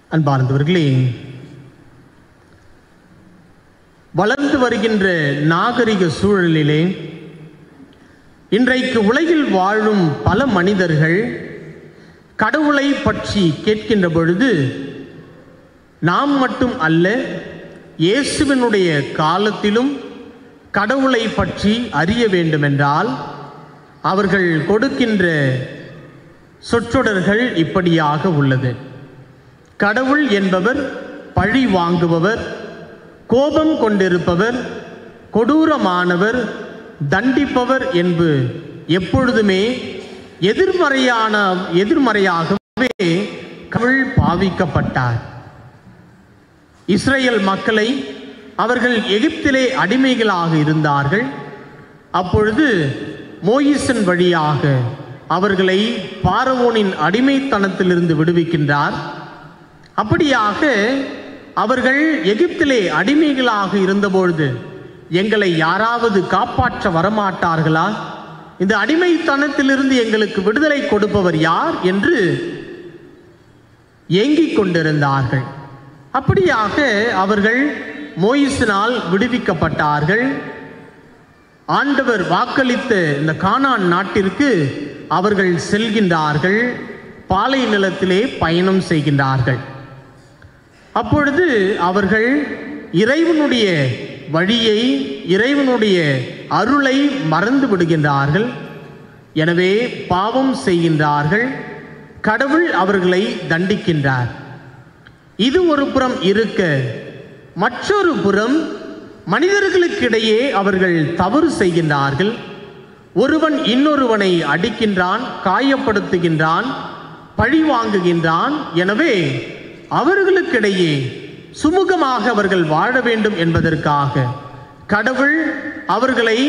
அன்பார்ந்தவர்களே வளர்ந்து வருகின்ற நாகரிக சூழலிலே இன்றைக்கு உலகில் வாழும் பல மனிதர்கள் கடவுளை பற்றி கேட்கின்ற பொழுது நாம் மட்டும் அல்ல இயேசுவினுடைய காலத்திலும் கடவுளை பற்றி அறிய வேண்டுமென்றால் அவர்கள் கொடுக்கின்ற சொற்றொடர்கள் இப்படியாக உள்ளது கடவுள் என்பவர் பழி வாங்குபவர் கோபம் கொண்டிருப்பவர் கொடூரமானவர் தண்டிப்பவர் என்பு எப்பொழுதுமே எதிர்மறையான எதிர்மறையாகவே கடவுள் பாவிக்கப்பட்டார் இஸ்ரேல் மக்களை அவர்கள் எகிப்திலே அடிமைகளாக இருந்தார்கள் அப்பொழுது மோயிசன் வழியாக அவர்களை பாரவோனின் அடிமைத்தனத்திலிருந்து விடுவிக்கின்றார் அப்படியாக அவர்கள் எகிப்திலே அடிமைகளாக இருந்தபொழுது எங்களை யாராவது காப்பாற்ற வரமாட்டார்களா இந்த அடிமைத்தனத்திலிருந்து எங்களுக்கு விடுதலை கொடுப்பவர் யார் என்று ஏங்கிக் கொண்டிருந்தார்கள் அப்படியாக அவர்கள் மோயிசினால் விடுவிக்கப்பட்டார்கள் ஆண்டவர் வாக்களித்த இந்த கானான் நாட்டிற்கு அவர்கள் செல்கின்றார்கள் பாலை நிலத்திலே பயணம் செய்கின்றார்கள் அப்பொழுது அவர்கள் இறைவனுடைய வழியை இறைவனுடைய அருளை மறந்து விடுகின்றார்கள் எனவே பாவம் செய்கின்றார்கள் கடவுள் அவர்களை தண்டிக்கின்றார் இது ஒரு புறம் இருக்க மற்றொரு புறம் மனிதர்களுக்கிடையே அவர்கள் தவறு செய்கின்றார்கள் ஒருவன் இன்னொருவனை அடிக்கின்றான் காயப்படுத்துகின்றான் பழி வாங்குகின்றான் எனவே அவர்களுக்கிடையே சுமூகமாக அவர்கள் வாழ வேண்டும் என்பதற்காக கடவுள் அவர்களை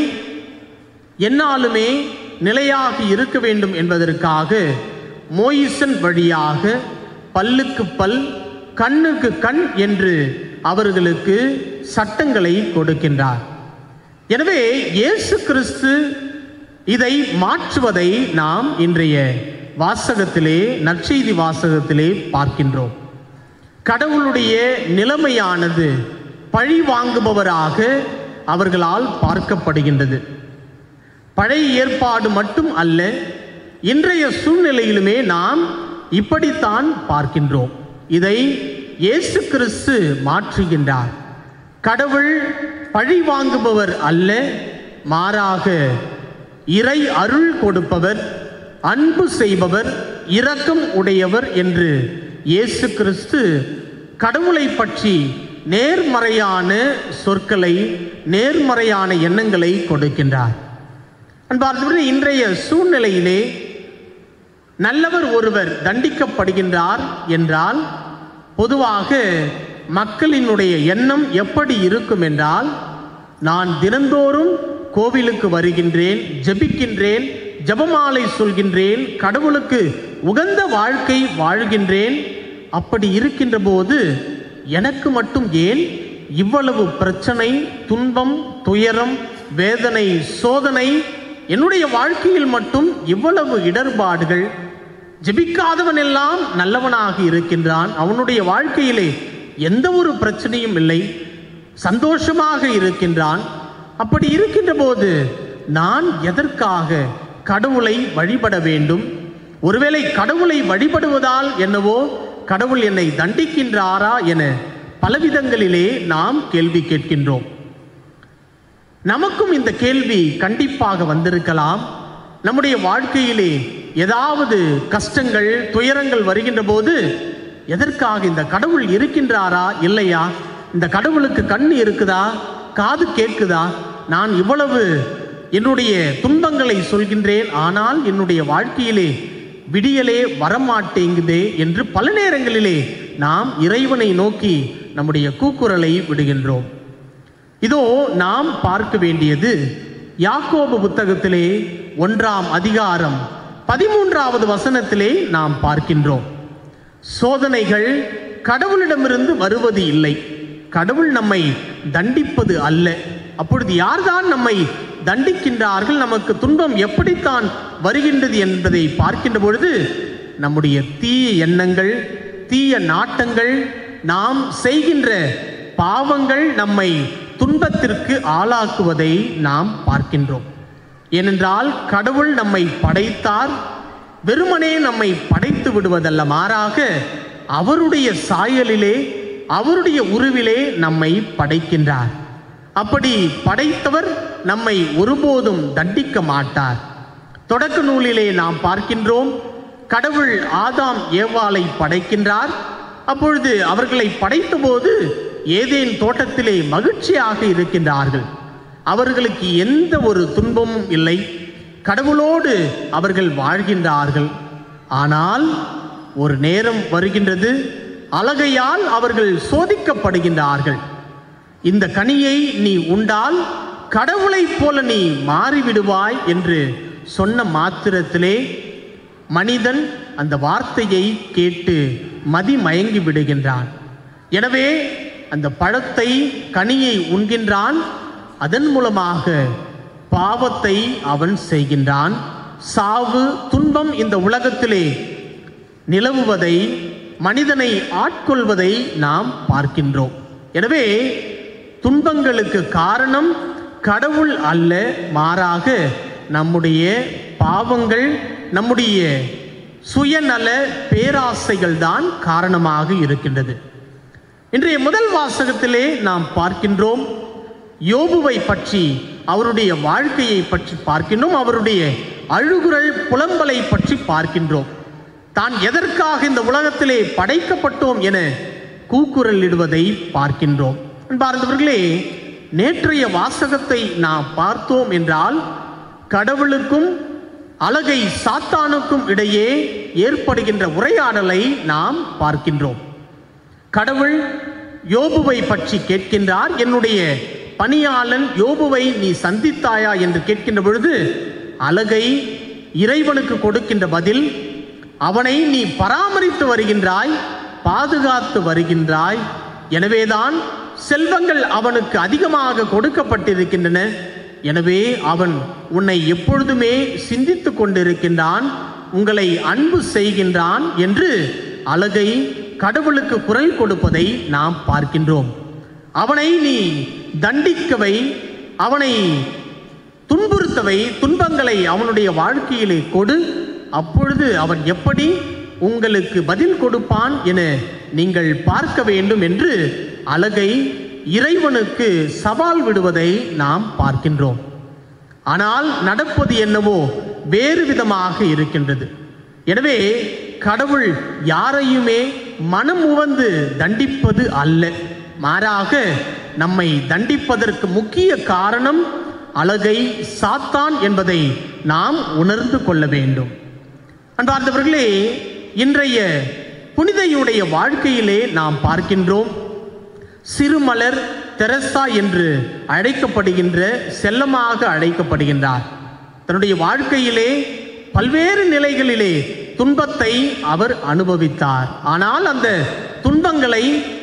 என்னாலுமே நிலையாக இருக்க வேண்டும் என்பதற்காக மோயிசன் வழியாக பல்லுக்கு பல் கண்ணுக்கு கண் என்று அவர்களுக்கு சட்டங்களை கொடுக்கின்றார் எனவே இயேசு கிறிஸ்து இதை மாற்றுவதை நாம் இன்றைய வாசகத்திலே நற்செய்தி வாசகத்திலே பார்க்கின்றோம் கடவுளுடைய நிலைமையானது பழி வாங்குபவராக அவர்களால் பார்க்கப்படுகின்றது பழைய ஏற்பாடு மட்டும் அல்ல இன்றைய சூழ்நிலையிலுமே நாம் இப்படித்தான் பார்க்கின்றோம் இதை இயேசு கிறிஸ்து மாற்றுகின்றார் கடவுள் பழி வாங்குபவர் அல்ல மாறாக இறை அருள் கொடுப்பவர் அன்பு செய்பவர் இரக்கம் உடையவர் என்று இயேசு கிறிஸ்து கடவுளை பற்றி நேர்மறையான சொற்களை நேர்மறையான எண்ணங்களை கொடுக்கின்றார் அன்பார்ந்தவர்களே இன்றைய சூழ்நிலையிலே நல்லவர் ஒருவர் தண்டிக்கப்படுகின்றார் என்றால் பொதுவாக மக்களினுடைய எண்ணம் எப்படி இருக்கும் என்றால் நான் தினந்தோறும் கோவிலுக்கு வருகின்றேன் ஜெபிக்கின்றேன் ஜபமாலை சொல்கின்றேன் கடவுளுக்கு உகந்த வாழ்க்கை வாழ்கின்றேன் அப்படி இருக்கின்ற போது எனக்கு மட்டும் ஏன் இவ்வளவு பிரச்சனை துன்பம் துயரம் வேதனை சோதனை என்னுடைய வாழ்க்கையில் மட்டும் இவ்வளவு இடர்பாடுகள் ஜெபிக்காதவன் எல்லாம் நல்லவனாக இருக்கின்றான் அவனுடைய வாழ்க்கையிலே எந்த ஒரு பிரச்சனையும் இல்லை சந்தோஷமாக இருக்கின்றான் அப்படி இருக்கின்ற போது நான் எதற்காக கடவுளை வழிபட வேண்டும் ஒருவேளை கடவுளை வழிபடுவதால் என்னவோ கடவுள் என்னை தண்டிக்கின்றாரா என பலவிதங்களிலே நாம் கேள்வி கேட்கின்றோம் நமக்கும் இந்த கேள்வி கண்டிப்பாக வந்திருக்கலாம் நம்முடைய வாழ்க்கையிலே ஏதாவது கஷ்டங்கள் துயரங்கள் வருகின்ற போது எதற்காக இந்த கடவுள் இருக்கின்றாரா இல்லையா இந்த கடவுளுக்கு கண் இருக்குதா காது கேட்குதா நான் இவ்வளவு என்னுடைய துன்பங்களை சொல்கின்றேன் ஆனால் என்னுடைய வாழ்க்கையிலே விடியலே வரமாட்டேங்குதே என்று பல நேரங்களிலே நாம் இறைவனை நோக்கி நம்முடைய கூக்குரலை விடுகின்றோம் இதோ நாம் பார்க்க வேண்டியது யாக்கோபு புத்தகத்திலே ஒன்றாம் அதிகாரம் பதிமூன்றாவது வசனத்திலே நாம் பார்க்கின்றோம் சோதனைகள் கடவுளிடமிருந்து வருவது இல்லை கடவுள் நம்மை தண்டிப்பது அல்ல அப்பொழுது யார்தான் நம்மை தண்டிக்கின்றார்கள் நமக்கு துன்பம் எப்படித்தான் வருகின்றது என்பதை பார்க்கின்ற பொழுது நம்முடைய தீய எண்ணங்கள் தீய நாட்டங்கள் நாம் செய்கின்ற பாவங்கள் நம்மை துன்பத்திற்கு ஆளாக்குவதை நாம் பார்க்கின்றோம் ஏனென்றால் கடவுள் நம்மை படைத்தார் வெறுமனே நம்மை படைத்து விடுவதல்ல மாறாக அவருடைய சாயலிலே அவருடைய உருவிலே நம்மை படைக்கின்றார் அப்படி படைத்தவர் நம்மை ஒருபோதும் தண்டிக்க மாட்டார் தொடக்க நூலிலே நாம் பார்க்கின்றோம் கடவுள் ஆதாம் ஏவாளை படைக்கின்றார் அப்பொழுது அவர்களை படைத்தபோது ஏதேன் தோட்டத்திலே மகிழ்ச்சியாக இருக்கின்றார்கள் அவர்களுக்கு எந்த ஒரு துன்பமும் இல்லை கடவுளோடு அவர்கள் வாழ்கின்றார்கள் ஆனால் ஒரு நேரம் வருகின்றது அழகையால் அவர்கள் சோதிக்கப்படுகின்றார்கள் இந்த கனியை நீ உண்டால் கடவுளைப் போல நீ மாறிவிடுவாய் என்று சொன்ன மாத்திரத்திலே மனிதன் அந்த வார்த்தையை கேட்டு மதி மயங்கி விடுகின்றான் எனவே அந்த பழத்தை கனியை உண்கின்றான் அதன் மூலமாக பாவத்தை அவன் செய்கின்றான் சாவு துன்பம் இந்த உலகத்திலே நிலவுவதை மனிதனை ஆட்கொள்வதை நாம் பார்க்கின்றோம் எனவே துன்பங்களுக்கு காரணம் கடவுள் அல்ல மாறாக நம்முடைய பாவங்கள் நம்முடைய சுயநல பேராசைகள் தான் காரணமாக இருக்கின்றது இன்றைய முதல் வாசகத்திலே நாம் பார்க்கின்றோம் யோபுவை பற்றி அவருடைய வாழ்க்கையை பற்றி பார்க்கின்றோம் அவருடைய அழுகுரல் புலம்பலை பற்றி பார்க்கின்றோம் தான் எதற்காக இந்த உலகத்திலே படைக்கப்பட்டோம் என கூக்குரல் இடுவதை பார்க்கின்றோம் அன்பார்ந்தவர்களே நேற்றைய வாசகத்தை நாம் பார்த்தோம் என்றால் கடவுளுக்கும் அழகை சாத்தானுக்கும் இடையே ஏற்படுகின்ற உரையாடலை நாம் பார்க்கின்றோம் கடவுள் யோபுவை பற்றி கேட்கின்றார் என்னுடைய பணியாளன் யோபுவை நீ சந்தித்தாயா என்று கேட்கின்ற பொழுது அழகை இறைவனுக்கு கொடுக்கின்ற பதில் அவனை நீ பராமரித்து வருகின்றாய் பாதுகாத்து வருகின்றாய் எனவேதான் செல்வங்கள் அவனுக்கு அதிகமாக கொடுக்கப்பட்டிருக்கின்றன எனவே அவன் உன்னை எப்பொழுதுமே சிந்தித்து கொண்டிருக்கின்றான் உங்களை அன்பு செய்கின்றான் என்று அழகை கடவுளுக்கு குரல் கொடுப்பதை நாம் பார்க்கின்றோம் அவனை நீ தண்டிக்கவை அவனை துன்புறுத்தவை துன்பங்களை அவனுடைய வாழ்க்கையிலே கொடு அப்பொழுது அவன் எப்படி உங்களுக்கு பதில் கொடுப்பான் என நீங்கள் பார்க்க வேண்டும் என்று அழகை இறைவனுக்கு சவால் விடுவதை நாம் பார்க்கின்றோம் ஆனால் நடப்பது என்னவோ வேறு விதமாக இருக்கின்றது எனவே கடவுள் யாரையுமே மனம் உவந்து தண்டிப்பது அல்ல மாறாக நம்மை தண்டிப்பதற்கு முக்கிய காரணம் அழகை சாத்தான் என்பதை நாம் உணர்ந்து கொள்ள வேண்டும் அன்பார்ந்தவர்களே இன்றைய புனிதையுடைய வாழ்க்கையிலே நாம் பார்க்கின்றோம் சிறுமலர் தெரசா என்று அழைக்கப்படுகின்ற செல்லமாக அழைக்கப்படுகின்றார் தன்னுடைய வாழ்க்கையிலே பல்வேறு நிலைகளிலே துன்பத்தை அவர் அனுபவித்தார் ஆனால் அந்த துன்பங்களை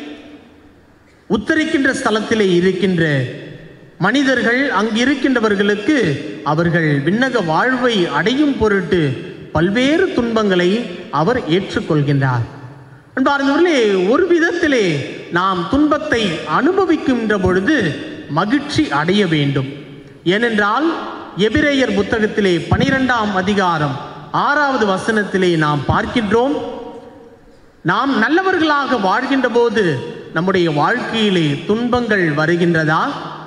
உத்தரிக்கின்ற ஸ்தலத்திலே இருக்கின்ற மனிதர்கள் அங்கு இருக்கின்றவர்களுக்கு அவர்கள் விண்ணக வாழ்வை அடையும் பொருட்டு பல்வேறு துன்பங்களை அவர் ஏற்றுக்கொள்கின்றார் அன்பார்ந்தவர்களே ஒரு விதத்திலே நாம் துன்பத்தை அனுபவிக்கின்ற பொழுது மகிழ்ச்சி அடைய வேண்டும் ஏனென்றால் எபிரேயர் புத்தகத்திலே பனிரெண்டாம் அதிகாரம் ஆறாவது வசனத்திலே நாம் பார்க்கின்றோம் நாம் நல்லவர்களாக வாழ்கின்ற போது நம்முடைய வாழ்க்கையிலே துன்பங்கள் வருகின்றதா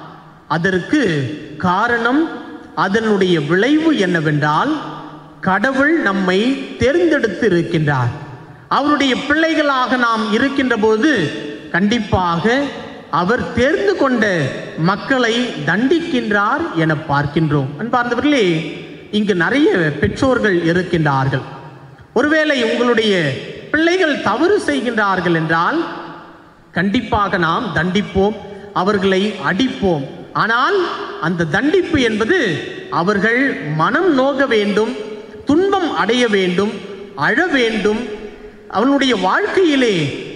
அதற்கு காரணம் அதனுடைய விளைவு என்னவென்றால் கடவுள் நம்மை தேர்ந்தெடுத்து இருக்கின்றார் அவருடைய பிள்ளைகளாக நாம் இருக்கின்ற போது கண்டிப்பாக அவர் தேர்ந்து கொண்ட மக்களை தண்டிக்கின்றார் என பார்க்கின்றோம் அன்பார்ந்தவர்களே இங்கு நிறைய பெற்றோர்கள் இருக்கின்றார்கள் ஒருவேளை உங்களுடைய பிள்ளைகள் தவறு செய்கின்றார்கள் என்றால் கண்டிப்பாக நாம் தண்டிப்போம் அவர்களை அடிப்போம் ஆனால் அந்த தண்டிப்பு என்பது அவர்கள் மனம் நோக வேண்டும் துன்பம் அடைய வேண்டும் அழ வேண்டும் அவனுடைய வாழ்க்கையிலே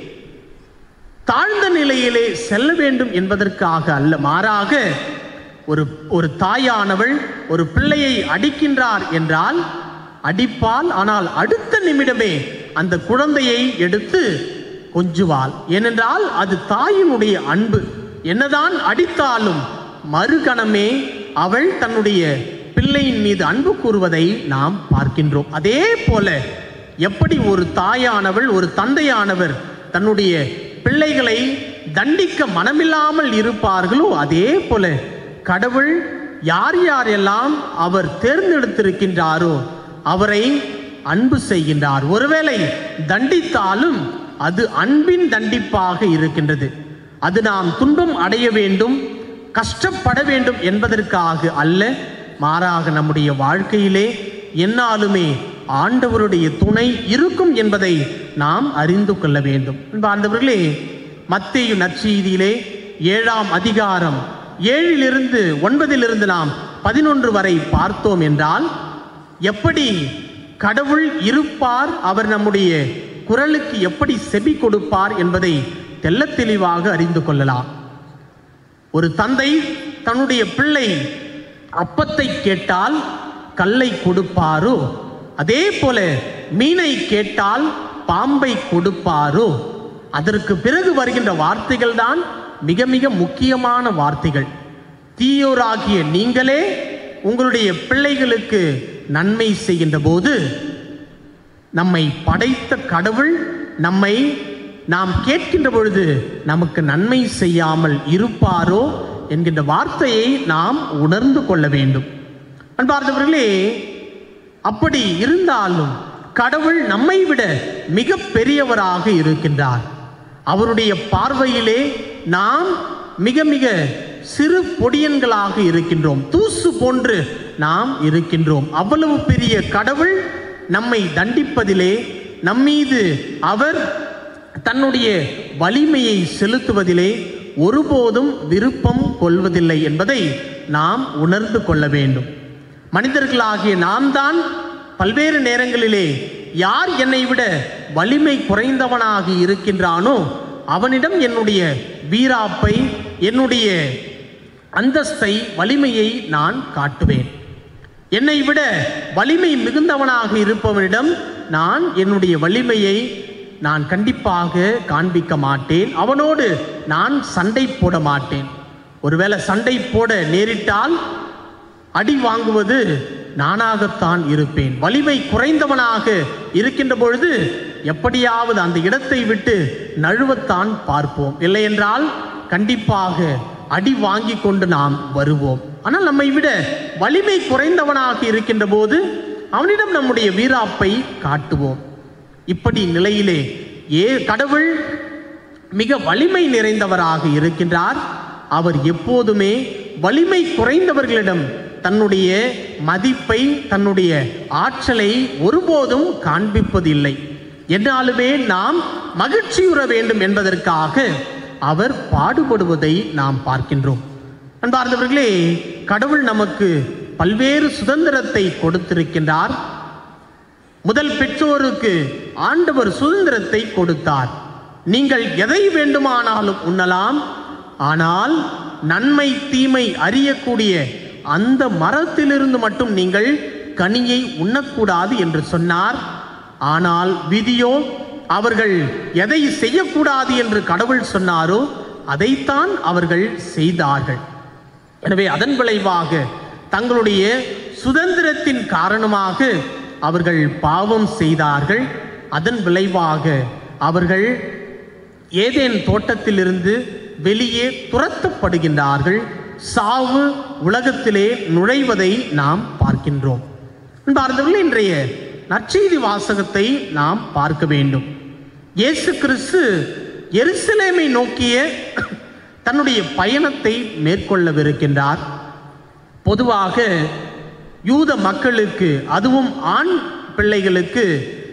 தாழ்ந்த நிலையிலே செல்ல வேண்டும் என்பதற்காக அல்ல மாறாக ஒரு ஒரு தாயானவள் ஒரு பிள்ளையை அடிக்கின்றார் என்றால் அடிப்பால் ஆனால் அடுத்த நிமிடமே அந்த குழந்தையை எடுத்து கொஞ்சுவாள் ஏனென்றால் அது தாயினுடைய அன்பு என்னதான் அடித்தாலும் மறுகணமே அவள் தன்னுடைய பிள்ளையின் மீது அன்பு கூறுவதை நாம் பார்க்கின்றோம் அதே போல எப்படி ஒரு தாயானவள் ஒரு தந்தையானவர் தன்னுடைய பிள்ளைகளை தண்டிக்க மனமில்லாமல் இருப்பார்களோ அதே போல கடவுள் யார் யாரெல்லாம் அவர் தேர்ந்தெடுத்திருக்கின்றாரோ அவரை அன்பு செய்கின்றார் ஒருவேளை தண்டித்தாலும் அது அன்பின் தண்டிப்பாக இருக்கின்றது அது நாம் துன்பம் அடைய வேண்டும் கஷ்டப்பட வேண்டும் என்பதற்காக அல்ல மாறாக நம்முடைய வாழ்க்கையிலே என்னாலுமே ஆண்டவருடைய துணை இருக்கும் என்பதை நாம் அறிந்து கொள்ள வேண்டும் அன்பார்ந்தவர்களே மத்தேயு நற்செய்தியிலே ஏழாம் அதிகாரம் ஏழிலிருந்து ஒன்பதிலிருந்து நாம் பதினொன்று வரை பார்த்தோம் என்றால் எப்படி கடவுள் இருப்பார் அவர் நம்முடைய குரலுக்கு எப்படி செவி கொடுப்பார் என்பதை தெள்ளத் தெளிவாக அறிந்து கொள்ளலாம் ஒரு தந்தை தன்னுடைய பிள்ளை அப்பத்தை கேட்டால் கல்லை கொடுப்பாரோ அதே போல மீனை கேட்டால் பாம்பை கொடுப்பாரோ அதற்கு பிறகு வருகின்ற வார்த்தைகள் தான் மிக மிக முக்கியமான வார்த்தைகள் தீயோராகிய நீங்களே உங்களுடைய பிள்ளைகளுக்கு நன்மை செய்கின்ற போது நம்மை படைத்த கடவுள் நம்மை நாம் கேட்கின்ற பொழுது நமக்கு நன்மை செய்யாமல் இருப்பாரோ என்கின்ற வார்த்தையை நாம் உணர்ந்து கொள்ள வேண்டும் அன்பார்ந்தவர்களே அப்படி இருந்தாலும் கடவுள் நம்மை விட மிக பெரியவராக இருக்கின்றார் அவருடைய பார்வையிலே நாம் மிக மிக சிறு பொடியன்களாக இருக்கின்றோம் தூசு போன்று நாம் இருக்கின்றோம் அவ்வளவு பெரிய கடவுள் நம்மை தண்டிப்பதிலே நம்மீது அவர் தன்னுடைய வலிமையை செலுத்துவதிலே ஒருபோதும் விருப்பம் கொள்வதில்லை என்பதை நாம் உணர்ந்து கொள்ள வேண்டும் மனிதர்களாகிய நாம் தான் பல்வேறு நேரங்களிலே யார் என்னை விட வலிமை குறைந்தவனாக இருக்கின்றானோ அவனிடம் என்னுடைய வீராப்பை என்னுடைய அந்தஸ்தை வலிமையை நான் காட்டுவேன் என்னை விட வலிமை மிகுந்தவனாக இருப்பவனிடம் நான் என்னுடைய வலிமையை நான் கண்டிப்பாக காண்பிக்க மாட்டேன் அவனோடு நான் சண்டை போட மாட்டேன் ஒருவேளை சண்டை போட நேரிட்டால் அடி வாங்குவது நானாகத்தான் இருப்பேன் வலிமை குறைந்தவனாக இருக்கின்ற பொழுது எப்படியாவது அந்த இடத்தை விட்டு நழுவத்தான் பார்ப்போம் இல்லையென்றால் கண்டிப்பாக அடி வாங்கி கொண்டு நாம் வருவோம் ஆனால் நம்மை விட வலிமை குறைந்தவனாக இருக்கின்ற போது அவனிடம் நம்முடைய வீராப்பை காட்டுவோம் இப்படி நிலையிலே ஏ கடவுள் மிக வலிமை நிறைந்தவராக இருக்கின்றார் அவர் எப்போதுமே வலிமை குறைந்தவர்களிடம் தன்னுடைய மதிப்பை தன்னுடைய ஆற்றலை ஒருபோதும் காண்பிப்பதில்லை என்னாலுமே நாம் மகிழ்ச்சியுற வேண்டும் என்பதற்காக அவர் பாடுபடுவதை நாம் பார்க்கின்றோம் அன்பார்ந்தவர்களே கடவுள் நமக்கு பல்வேறு சுதந்திரத்தை கொடுத்திருக்கின்றார் முதல் பெற்றோருக்கு ஆண்டவர் சுதந்திரத்தை கொடுத்தார் நீங்கள் எதை வேண்டுமானாலும் உண்ணலாம் ஆனால் நன்மை தீமை அறியக்கூடிய அந்த மரத்திலிருந்து மட்டும் நீங்கள் கனியை உண்ணக்கூடாது என்று சொன்னார் ஆனால் விதியோ அவர்கள் எதை செய்யக்கூடாது என்று கடவுள் சொன்னாரோ அதைத்தான் அவர்கள் செய்தார்கள் எனவே அதன் விளைவாக தங்களுடைய சுதந்திரத்தின் காரணமாக அவர்கள் பாவம் செய்தார்கள் அதன் விளைவாக அவர்கள் ஏதேன் தோட்டத்திலிருந்து வெளியே துரத்தப்படுகின்றார்கள் சாவு உலகத்திலே நுழைவதை நாம் பார்க்கின்றோம் அன்பார்ந்தவர்களே இன்றைய நற்செய்தி வாசகத்தை நாம் பார்க்க வேண்டும் இயேசு கிறிஸ்து எருசலேமை நோக்கிய தன்னுடைய பயணத்தை மேற்கொள்ளவிருக்கின்றார் பொதுவாக யூத மக்களுக்கு அதுவும் ஆண் பிள்ளைகளுக்கு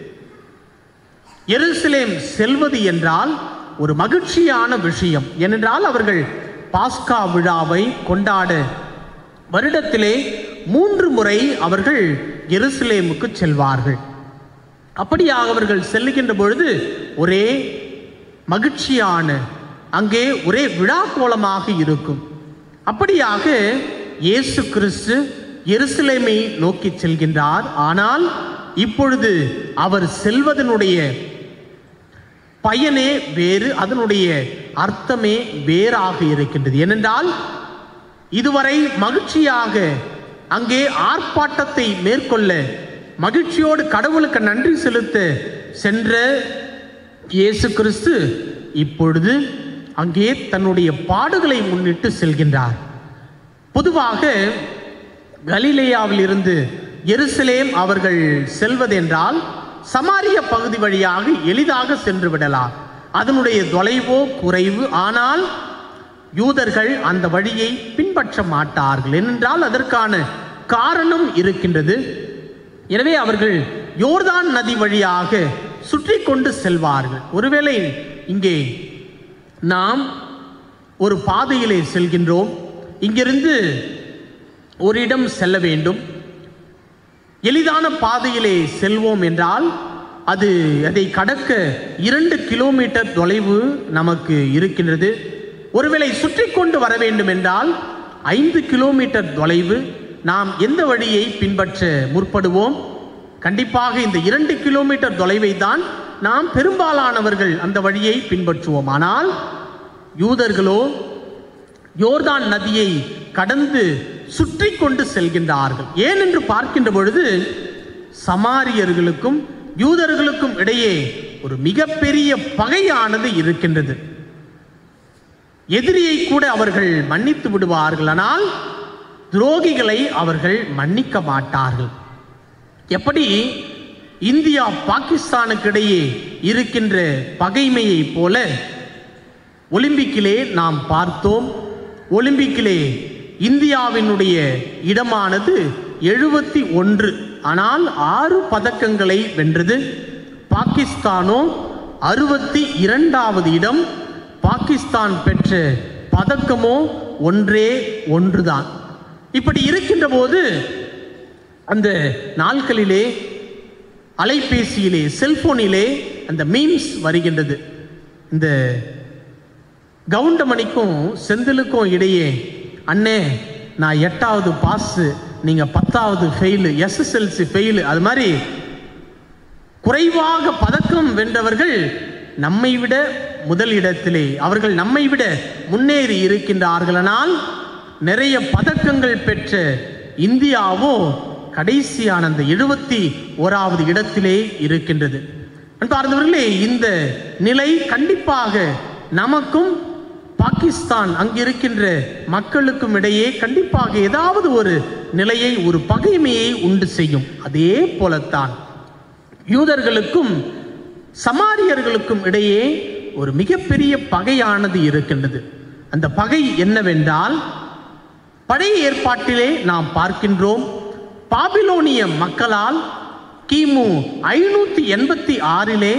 எருசலேம் செல்வது என்றால் ஒரு மகிழ்ச்சியான விஷயம் ஏனென்றால் அவர்கள் பாஸ்கா விழாவை கொண்டாட வருடத்திலே மூன்று முறை அவர்கள் எருசலேமுக்கு செல்வார்கள் அப்படியாக அவர்கள் செல்லுகின்ற பொழுது ஒரே மகிழ்ச்சியான அங்கே ஒரே விழா கோலமாக இருக்கும் அப்படியாக இயேசு கிறிஸ்து எருசலேமை நோக்கி செல்கின்றார் ஆனால் இப்பொழுது அவர் செல்வதனுடைய பயனே வேறு அதனுடைய அர்த்தமே வேறாக இருக்கின்றது ஏனென்றால் இதுவரை மகிழ்ச்சியாக அங்கே ஆர்ப்பாட்டத்தை மேற்கொள்ள மகிழ்ச்சியோடு கடவுளுக்கு நன்றி செலுத்த சென்ற இயேசு கிறிஸ்து இப்பொழுது அங்கே தன்னுடைய பாடுகளை முன்னிட்டு செல்கின்றார் பொதுவாக கலிலேயாவில் இருந்து எருசலேம் அவர்கள் செல்வதென்றால் சமாரிய பகுதி வழியாக எளிதாக சென்று விடலாம் அதனுடைய தொலைவோ குறைவு ஆனால் யூதர்கள் அந்த வழியை பின்பற்ற மாட்டார்கள் ஏனென்றால் அதற்கான காரணம் இருக்கின்றது எனவே அவர்கள் யோர்தான் நதி வழியாக சுற்றி கொண்டு செல்வார்கள் ஒருவேளை இங்கே நாம் ஒரு பாதையிலே செல்கின்றோம் இங்கிருந்து ஒரு இடம் செல்ல வேண்டும் எளிதான பாதையிலே செல்வோம் என்றால் அது அதை கடக்க இரண்டு கிலோமீட்டர் தொலைவு நமக்கு இருக்கின்றது ஒருவேளை சுற்றி கொண்டு வர வேண்டும் என்றால் ஐந்து கிலோமீட்டர் தொலைவு நாம் எந்த வழியை பின்பற்ற முற்படுவோம் கண்டிப்பாக இந்த இரண்டு கிலோமீட்டர் தொலைவை தான் நாம் பெரும்பாலானவர்கள் அந்த வழியை பின்பற்றுவோம் ஆனால் யூதர்களோ யோர்தான் நதியை கடந்து சுற்றி கொண்டு செல்கின்றார்கள் ஏன் என்று பார்க்கின்ற பொழுது சமாரியர்களுக்கும் யூதர்களுக்கும் இடையே ஒரு மிகப்பெரிய பகையானது இருக்கின்றது எதிரியை கூட அவர்கள் மன்னித்து விடுவார்கள் ஆனால் துரோகிகளை அவர்கள் மன்னிக்க மாட்டார்கள் எப்படி இந்தியா பாகிஸ்தானுக்கு இடையே இருக்கின்ற பகைமையைப் போல ஒலிம்பிக்கிலே நாம் பார்த்தோம் ஒலிம்பிக்கிலே இந்தியாவினுடைய இடமானது எழுபத்தி ஒன்று ஆனால் ஆறு பதக்கங்களை வென்றது பாகிஸ்தானோ அறுபத்தி இரண்டாவது இடம் பாகிஸ்தான் பெற்ற பதக்கமோ ஒன்றே ஒன்றுதான் இப்படி இருக்கின்ற போது அந்த நாட்களிலே அலைபேசியிலே செல்போனிலே அந்த மீம்ஸ் வருகின்றது இந்த கவுண்டமணிக்கும் செந்திலுக்கும் இடையே அண்ணே நான் எட்டாவது பாஸ் நீங்க பத்தாவது ஃபெயிலு எஸ்எஸ்எல்சி ஃபெயிலு அது மாதிரி குறைவாக பதக்கம் வென்றவர்கள் நம்மை விட முதல் இடத்திலே அவர்கள் நம்மை விட முன்னேறி இருக்கின்றார்களானால் நிறைய பதக்கங்கள் பெற்ற இந்தியாவோ கடைசியான அந்த எழுபத்தி ஓராவது இடத்திலே இருக்கின்றது அன்பார்ந்தவர்களே இந்த நிலை கண்டிப்பாக நமக்கும் பாகிஸ்தான் அங்கிருக்கின்ற மக்களுக்கும் இடையே கண்டிப்பாக ஏதாவது ஒரு நிலையை ஒரு பகைமையை உண்டு செய்யும் அதே போலத்தான் யூதர்களுக்கும் சமாரியர்களுக்கும் இடையே ஒரு மிகப்பெரிய பகையானது இருக்கின்றது அந்த பகை என்னவென்றால் பழைய ஏற்பாட்டிலே நாம் பார்க்கின்றோம் பாபிலோனிய மக்களால் கிமு ஐநூத்தி எண்பத்தி ஆறிலே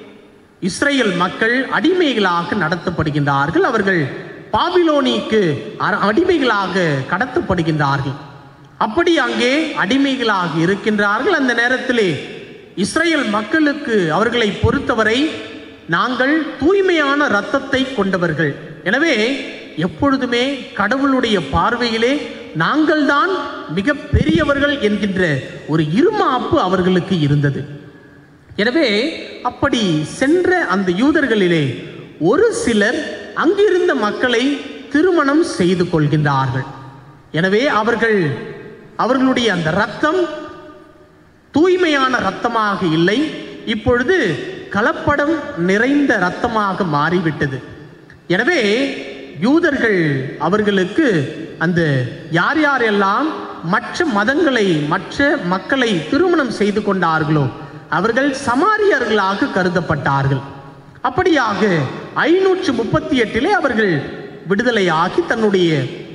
இஸ்ரேல் மக்கள் அடிமைகளாக நடத்தப்படுகின்றார்கள் அவர்கள் பாபிலோனிக்கு அ- அடிமைகளாக கடத்தப்படுகின்றார்கள் அப்படி அங்கே அடிமைகளாக இருக்கின்றார்கள் அந்த நேரத்திலே இஸ்ரேல் மக்களுக்கு அவர்களை பொறுத்தவரை நாங்கள் தூய்மையான இரத்தத்தை கொண்டவர்கள் எனவே எப்பொழுதுமே கடவுளுடைய பார்வையிலே நாங்கள்தான் மிக பெரியவர்கள் என்கின்ற ஒரு இருமாப்பு அவர்களுக்கு இருந்தது எனவே அப்படி சென்ற அந்த யூதர்களிலே ஒரு சிலர் அங்கிருந்த மக்களை திருமணம் செய்து கொள்கின்றார்கள் எனவே அவர்கள் அவர்களுடைய அந்த ரத்தம் தூய்மையான ரத்தமாக இல்லை இப்பொழுது கலப்படம் நிறைந்த ரத்தமாக மாறிவிட்டது எனவே யூதர்கள் அவர்களுக்கு அந்த யார் யாரெல்லாம் மற்ற மதங்களை மற்ற மக்களை திருமணம் செய்து கொண்டார்களோ அவர்கள் சமாரியர்களாக கருதப்பட்டார்கள் அப்படியாக ஐநூற்று முப்பத்தி எட்டிலே அவர்கள் விடுதலையாகி தன்னுடைய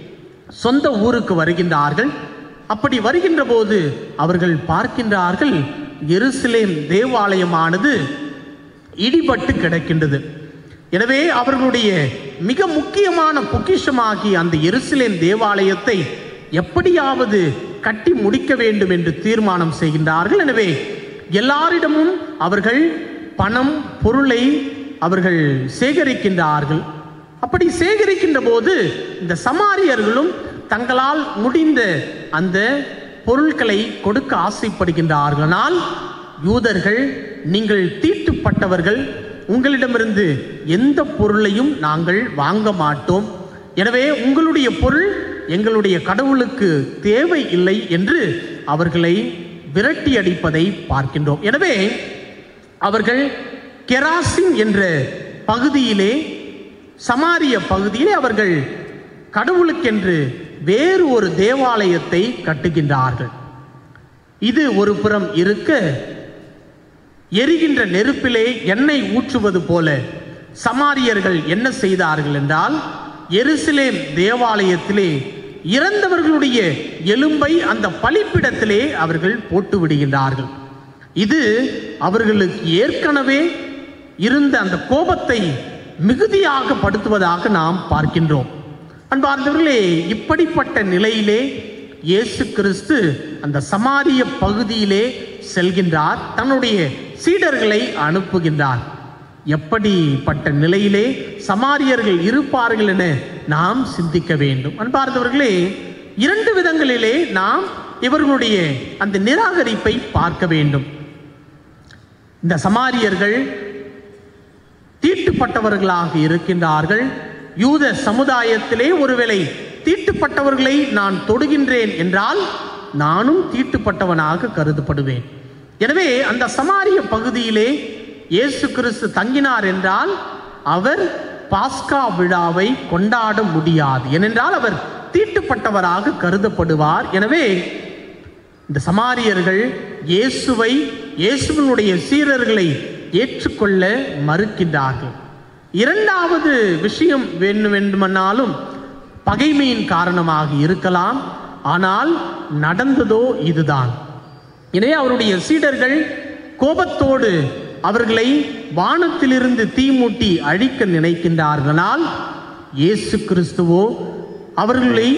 சொந்த ஊருக்கு வருகின்றார்கள் அப்படி வருகின்ற போது அவர்கள் பார்க்கின்றார்கள் எருசலேம் தேவாலயமானது இடிபட்டு கிடக்கின்றது எனவே அவர்களுடைய மிக முக்கியமான பொக்கிஷமாகி அந்த எருசலேம் தேவாலயத்தை எப்படியாவது கட்டி முடிக்க வேண்டும் என்று தீர்மானம் செய்கின்றார்கள் எனவே எல்லாரிடமும் அவர்கள் பணம் பொருளை அவர்கள் சேகரிக்கின்றார்கள் அப்படி சேகரிக்கின்ற போது இந்த சமாரியர்களும் தங்களால் முடிந்த அந்த பொருட்களை கொடுக்க ஆசைப்படுகின்றார்கள் ஆனால் யூதர்கள் நீங்கள் தீட்டுப்பட்டவர்கள் உங்களிடமிருந்து எந்த பொருளையும் நாங்கள் வாங்க மாட்டோம் எனவே உங்களுடைய பொருள் எங்களுடைய கடவுளுக்கு தேவை இல்லை என்று அவர்களை விரட்டி அடிப்பதை பார்க்கின்றோம் எனவே அவர்கள் கெராசின் என்ற பகுதியிலே சமாரிய பகுதியிலே அவர்கள் கடவுளுக்கென்று வேறு ஒரு தேவாலயத்தை கட்டுகின்றார்கள் இது ஒரு புறம் இருக்க எரிகின்ற நெருப்பிலே எண்ணெய் ஊற்றுவது போல சமாரியர்கள் என்ன செய்தார்கள் என்றால் எருசலேம் தேவாலயத்திலே இறந்தவர்களுடைய எலும்பை அந்த பலிப்பிடத்திலே அவர்கள் போட்டு விடுகின்றார்கள் இது அவர்களுக்கு ஏற்கனவே இருந்த அந்த கோபத்தை மிகுதியாக படுத்துவதாக நாம் பார்க்கின்றோம் அன்பார்ந்தவர்களே இப்படிப்பட்ட நிலையிலே இயேசு கிறிஸ்து அந்த சமாரிய பகுதியிலே செல்கின்றார் தன்னுடைய சீடர்களை அனுப்புகின்றார் எப்படிப்பட்ட நிலையிலே சமாரியர்கள் இருப்பார்கள் என நாம் சிந்திக்க வேண்டும் அன்பார்ந்தவர்களே இரண்டு விதங்களிலே நாம் இவர்களுடைய அந்த நிராகரிப்பை பார்க்க வேண்டும் இந்த சமாரியர்கள் தீட்டுப்பட்டவர்களாக இருக்கின்றார்கள் யூத சமுதாயத்திலே ஒருவேளை தீட்டுப்பட்டவர்களை நான் தொடுகின்றேன் என்றால் நானும் தீட்டுப்பட்டவனாக கருதப்படுவேன் எனவே அந்த சமாரிய பகுதியிலே இயேசு கிறிஸ்து தங்கினார் என்றால் அவர் பாஸ்கா விழாவை கொண்டாட முடியாது ஏனென்றால் அவர் தீட்டுப்பட்டவராக கருதப்படுவார் எனவே இந்த சமாரியர்கள் இயேசுவை இயேசுவினுடைய சீரர்களை ஏற்றுக்கொள்ள மறுக்கின்றார்கள் இரண்டாவது விஷயம் வேண்டும் வேண்டுமானாலும் பகைமையின் காரணமாக இருக்கலாம் ஆனால் நடந்ததோ இதுதான் எனவே அவருடைய சீடர்கள் கோபத்தோடு அவர்களை வானத்திலிருந்து தீமூட்டி அழிக்க நினைக்கின்றார்களால் இயேசு கிறிஸ்துவோ அவர்களை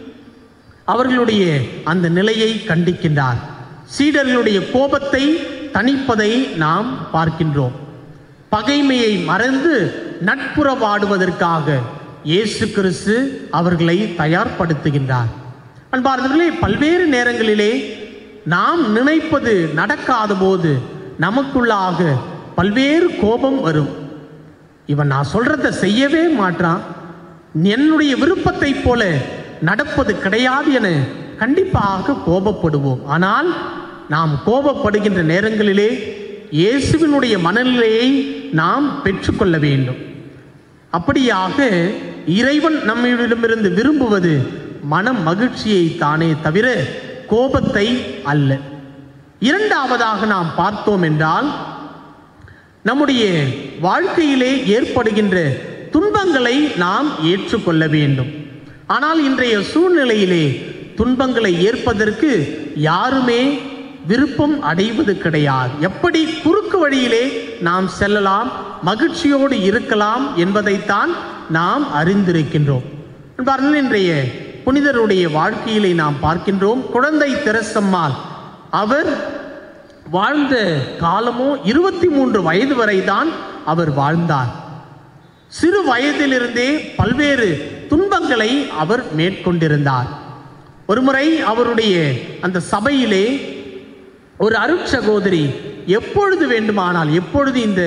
அவர்களுடைய அந்த நிலையை கண்டிக்கின்றார் சீடர்களுடைய கோபத்தை தணிப்பதை நாம் பார்க்கின்றோம் பகைமையை மறந்து நட்புறவாடுவதற்காக இயேசு கிறிஸ்து அவர்களை தயார்படுத்துகின்றார் அன்பார்ந்தவர்களே பல்வேறு நேரங்களிலே நாம் நினைப்பது நடக்காத போது நமக்குள்ளாக பல்வேறு கோபம் வரும் இவன் நான் சொல்றத செய்யவே மாட்டான் என்னுடைய விருப்பத்தை போல நடப்பது கிடையாது என கண்டிப்பாக கோபப்படுவோம் ஆனால் நாம் கோபப்படுகின்ற நேரங்களிலே இயேசுவினுடைய மனநிலையை நாம் பெற்றுக்கொள்ள வேண்டும் அப்படியாக இறைவன் நம்மிடமிருந்து விரும்புவது மன மகிழ்ச்சியை தானே தவிர கோபத்தை அல்ல இரண்டாவதாக நாம் பார்த்தோம் என்றால் நம்முடைய வாழ்க்கையிலே ஏற்படுகின்ற துன்பங்களை நாம் ஏற்றுக்கொள்ள வேண்டும் ஆனால் இன்றைய சூழ்நிலையிலே துன்பங்களை ஏற்பதற்கு யாருமே விருப்பம் அடைவது கிடையாது எப்படி குறுக்கு வழியிலே நாம் செல்லலாம் மகிழ்ச்சியோடு இருக்கலாம் என்பதைத்தான் நாம் அறிந்திருக்கின்றோம் பாருங்கள் இன்றைய புனிதருடைய வாழ்க்கையிலே நாம் பார்க்கின்றோம் குழந்தை தெரசம்மாள் அவர் வாழ்ந்த காலமோ இருபத்தி மூன்று வயது வரை தான் அவர் வாழ்ந்தார் சிறு வயதிலிருந்தே பல்வேறு துன்பங்களை அவர் மேற்கொண்டிருந்தார் ஒருமுறை அவருடைய அந்த சபையிலே ஒரு அருட்சகோதரி எப்பொழுது வேண்டுமானால் எப்பொழுது இந்த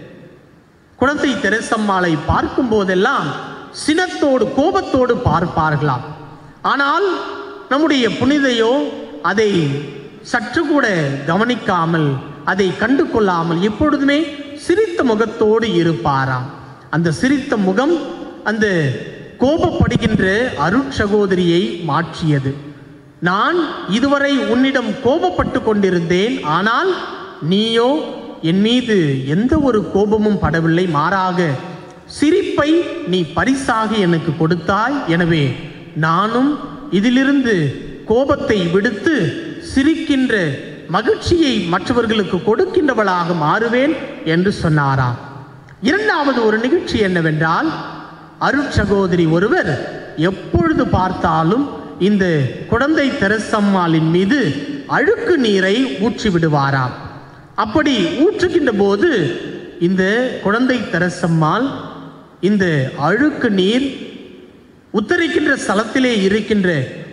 குழந்தை தெரசம்மாளை பார்க்கும் போதெல்லாம் சினத்தோடு கோபத்தோடு பார்ப்பார்களாம் ஆனால் நம்முடைய புனிதையோ அதை சற்று கூட கவனிக்காமல் அதை கண்டு கொள்ளாமல் எப்பொழுதுமே சிரித்த முகத்தோடு இருப்பாராம் அந்த சிரித்த முகம் அந்த கோபப்படுகின்ற அருட்சகோதரியை மாற்றியது நான் இதுவரை உன்னிடம் கோபப்பட்டு கொண்டிருந்தேன் ஆனால் நீயோ என் மீது எந்த ஒரு கோபமும் படவில்லை மாறாக சிரிப்பை நீ பரிசாக எனக்கு கொடுத்தாய் எனவே நானும் இதிலிருந்து கோபத்தை விடுத்து சிரிக்கின்ற மகிழ்ச்சியை மற்றவர்களுக்கு கொடுக்கின்றவளாக மாறுவேன் என்று சொன்னாராம் இரண்டாவது ஒரு நிகழ்ச்சி என்னவென்றால் அருட்சகோதரி ஒருவர் எப்பொழுது பார்த்தாலும் இந்த குழந்தை தெரசம்மாளின் மீது அழுக்கு நீரை ஊற்றி விடுவாராம் அப்படி ஊற்றுகின்ற போது இந்த குழந்தை தெரசம்மாள் இந்த அழுக்கு நீர் உத்தரிக்கின்ற ஸ்தலத்திலே இருக்கின்ற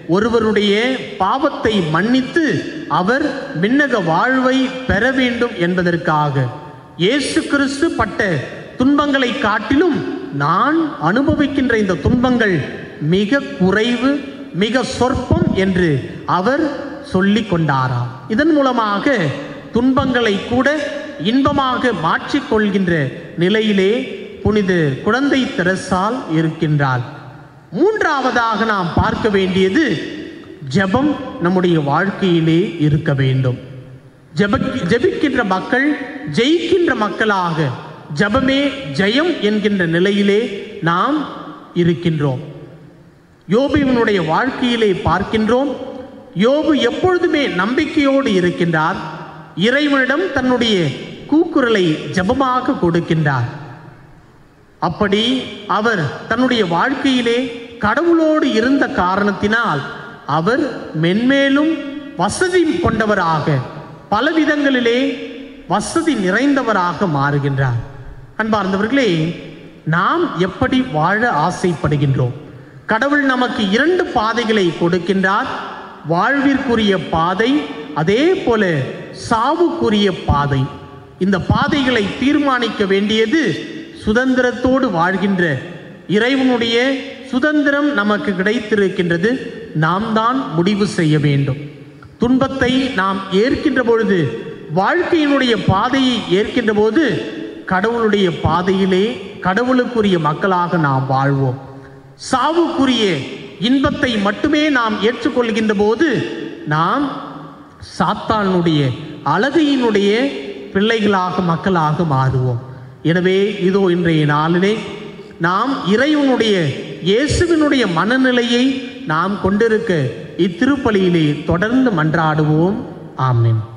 ஒருவருடைய பாவத்தை மன்னித்து அவர் விண்ணக வாழ்வை பெற வேண்டும் என்பதற்காக இயேசு கிறிஸ்து பட்ட துன்பங்களை காட்டிலும் நான் அனுபவிக்கின்ற இந்த துன்பங்கள் மிக குறைவு மிக சொற்பம் என்று அவர் சொல்லிக் கொண்டாராம் இதன் மூலமாக துன்பங்களை கூட இன்பமாக மாற்றிக்கொள்கின்ற நிலையிலே புனித குழந்தை தெரசால் இருக்கின்றாள் மூன்றாவதாக நாம் பார்க்க வேண்டியது ஜெபம் நம்முடைய வாழ்க்கையிலே இருக்க வேண்டும் ஜெபக் ஜெபிக்கின்ற மக்கள் ஜெயிக்கின்ற மக்களாக ஜெபமே ஜெயம் என்கின்ற நிலையிலே நாம் இருக்கின்றோம் யோபுவினுடைய வாழ்க்கையிலே பார்க்கின்றோம் யோபு எப்பொழுதுமே நம்பிக்கையோடு இருக்கின்றார் இறைவனிடம் தன்னுடைய கூக்குரலை ஜெபமாக கொடுக்கின்றார் அப்படி அவர் தன்னுடைய வாழ்க்கையிலே கடவுளோடு இருந்த காரணத்தினால் அவர் மென்மேலும் வசதி கொண்டவராக பல விதங்களிலே வசதி நிறைந்தவராக மாறுகின்றார் அன்பார்ந்தவர்களே நாம் எப்படி வாழ ஆசைப்படுகின்றோம் கடவுள் நமக்கு இரண்டு பாதைகளை கொடுக்கின்றார் வாழ்விற்குரிய பாதை அதே போல சாவுக்குரிய பாதை இந்த பாதைகளை தீர்மானிக்க வேண்டியது சுதந்திரத்தோடு வாழ்கின்ற இறைவனுடைய சுதந்திரம் நமக்கு கிடைத்திருக்கின்றது நாம் தான் முடிவு செய்ய வேண்டும் துன்பத்தை நாம் ஏற்கின்ற பொழுது வாழ்க்கையினுடைய பாதையை ஏற்கின்ற போது கடவுளுடைய பாதையிலே கடவுளுக்குரிய மக்களாக நாம் வாழ்வோம் சாவுக்குரிய இன்பத்தை மட்டுமே நாம் ஏற்றுக்கொள்கின்ற போது நாம் சாத்தானுடைய அழகையினுடைய பிள்ளைகளாக மக்களாக மாறுவோம் எனவே இதோ இன்றைய நாளிலே நாம் இறைவனுடைய இயேசுவினுடைய மனநிலையை நாம் கொண்டிருக்க இத்திருப்பலியிலே தொடர்ந்து மன்றாடுவோம் ஆமென்